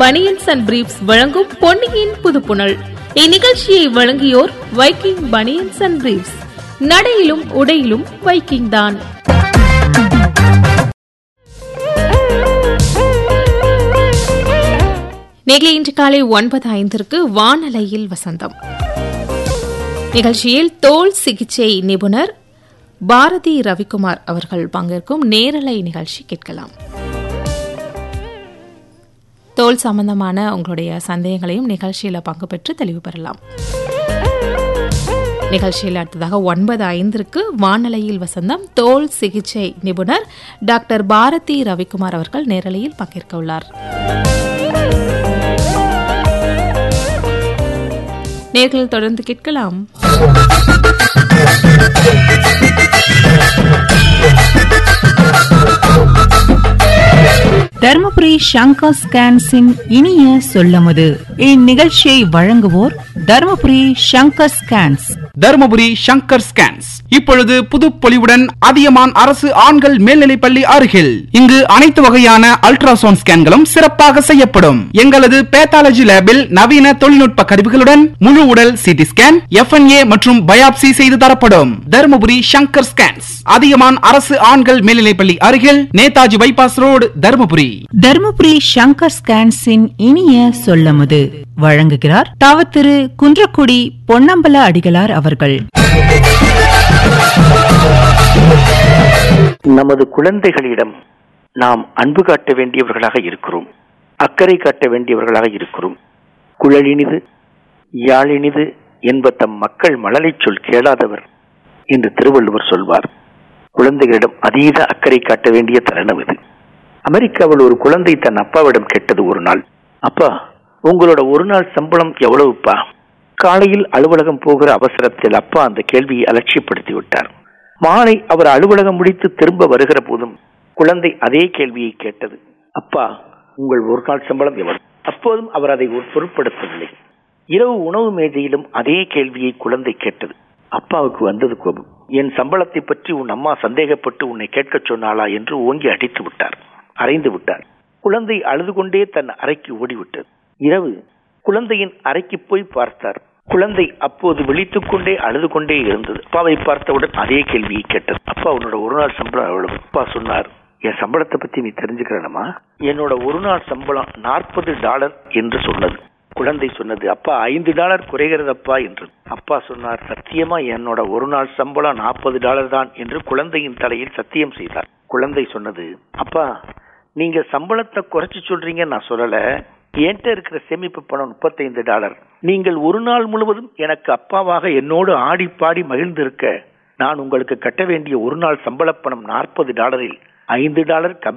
banians and briefs வழங்கும் பொன்னியின் புதுப்புணல் இந்நிகழ்ச்சியை வழங்கியோர் வைக்கிங் பனியன்ஸ் அண்ட் பிரீப்ஸ் நடையிலும் உடையிலும் வைக்கிங் தான் நேர்களை இன்று காலை ஒன்பது ஐந்திற்கு வானலையில் வசந்தம் நிகழ்ச்சியில் தோல் சிகிச்சை நிபுணர் பாரதி ரவிக்குமார் அவர்கள் பங்கேற்கும் நேரலை நிகழ்ச்சி கேட்கலாம் தோல் சம்பந்தமான உங்களுடைய சந்தேகங்களையும் நிகழ்ச்சியில் பங்கு பெற்று தெளிவு பெறலாம் நிகழ்ச்சியில் அடுத்ததாக ஒன்பது ஐந்திற்கு வானலையில் வசந்தம் தோல் சிகிச்சை நிபுணர் டாக்டர் பாரதி ரவிக்குமார் அவர்கள் நேரலையில் பங்கேற்க உள்ளார் நேர்கள் தொடர்ந்து கேட்கலாம் தர்மபுரி சங்கர் ஸ்கேன்ஸின் இனிய சொல்லமுது இந்நிகழ்ச்சியை வழங்குவோர் தர்மபுரி சங்கர் ஸ்கேன்ஸ் தருமபுரி சங்கர் ஸ்கேன்ஸ் இப்பொழுது புதுப்பொலிவுடன் அதியமான் அரசு ஆண்கள் மேல்நிலைப்பள்ளி அருகில் இங்கு அனைத்து வகையான அல்ட்ராசவுண்ட் ஸ்கேன்களும் சிறப்பாக செய்யப்படும் எங்களது பேத்தாலஜி லேபில் நவீன தொழில்நுட்ப கருவிகளுடன் முழு உடல் சிடி ஸ்கேன் எஃப்என்ஏ மற்றும் பயாப்சி செய்து தரப்படும் தருமபுரி சங்கர் ஸ்கேன்ஸ் அதியமான் அரசு ஆண்கள் மேல்நிலைப்பள்ளி அருகில் நேதாஜி பைபாஸ் ரோடு தருமபுரி தர்மபுரி சங்கர் ஸ்கேன்ஸின் இனிய சொல்லமுது வழங்குகிறார் தாவத்திரு குன்றக்குடி பொன்னம்பல அடிகளார் அவர்கள் நமது குழந்தைகளிடம் நாம் அன்பு காட்ட வேண்டியவர்களாக இருக்கிறோம் அக்கறை காட்ட வேண்டியவர்களாக இருக்கிறோம் குழலினிது யாழினிது என்ப தம் மக்கள் மழலைச் சொல் கேளாதவர் என்று திருவள்ளுவர் சொல்வார் குழந்தைகளிடம் அதீத அக்கறை காட்ட வேண்டிய தருணம் இது அமெரிக்காவில் ஒரு குழந்தை தன் அப்பாவிடம் கேட்டது ஒரு நாள் அப்பா உங்களோட ஒரு நாள் சம்பளம் எவ்வளவுப்பா காலையில் அலுவலகம் போகிற அவசரத்தில் அப்பா அந்த கேள்வியை அலட்சியப்படுத்தி விட்டார் மாலை அவர் அலுவலகம் முடித்து திரும்ப வருகிற போதும் குழந்தை அதே கேள்வியை கேட்டது அப்பா உங்கள் ஒரு நாள் சம்பளம் எவ்வளவு அப்போதும் அவர் அதை ஒரு பொருட்படுத்தவில்லை இரவு உணவு மேஜையிலும் அதே கேள்வியை குழந்தை கேட்டது அப்பாவுக்கு வந்தது கோபம் என் சம்பளத்தை பற்றி உன் அம்மா சந்தேகப்பட்டு உன்னை கேட்கச் சொன்னாளா என்று ஓங்கி அடித்து விட்டார் அறைந்து விட்டார் குழந்தை அழுது கொண்டே தன் அறைக்கு ஓடிவிட்டது இரவு குழந்தையின் அறைக்கு போய் பார்த்தார் குழந்தை அப்போது விழித்துக் கொண்டே அழுது கொண்டே இருந்தது அப்பாவை பார்த்தவுடன் அதே கேள்வியை கேட்டது அப்பா உன்னோட ஒரு நாள் சம்பளம் எவ்வளவு அப்பா சொன்னார் என் சம்பளத்தை பத்தி நீ தெரிஞ்சுக்கிறனமா என்னோட ஒரு நாள் சம்பளம் நாற்பது டாலர் என்று சொன்னது குழந்தை சொன்னது அப்பா ஐந்து டாலர் குறைகிறதப்பா என்று அப்பா சொன்னார் சத்தியமா என்னோட ஒரு நாள் சம்பளம் நாற்பது டாலர் தான் என்று குழந்தையின் தலையில் சத்தியம் செய்தார் குழந்தை சொன்னது அப்பா நீங்க சம்பளத்தை குறைச்சு சொல்றீங்க நான் சொல்லல என்கிட்ட இருக்கிற சேமிப்பு பணம் முப்பத்தைந்து டாலர் நீங்கள் ஒரு நாள் முழுவதும் எனக்கு அப்பாவாக என்னோடு ஆடி பாடி மகிழ்ந்திருக்க நான் உங்களுக்கு கட்ட வேண்டிய ஒரு நாள் சம்பள பணம் நாற்பது டாலரில் ஐந்து டாலர் கம்மி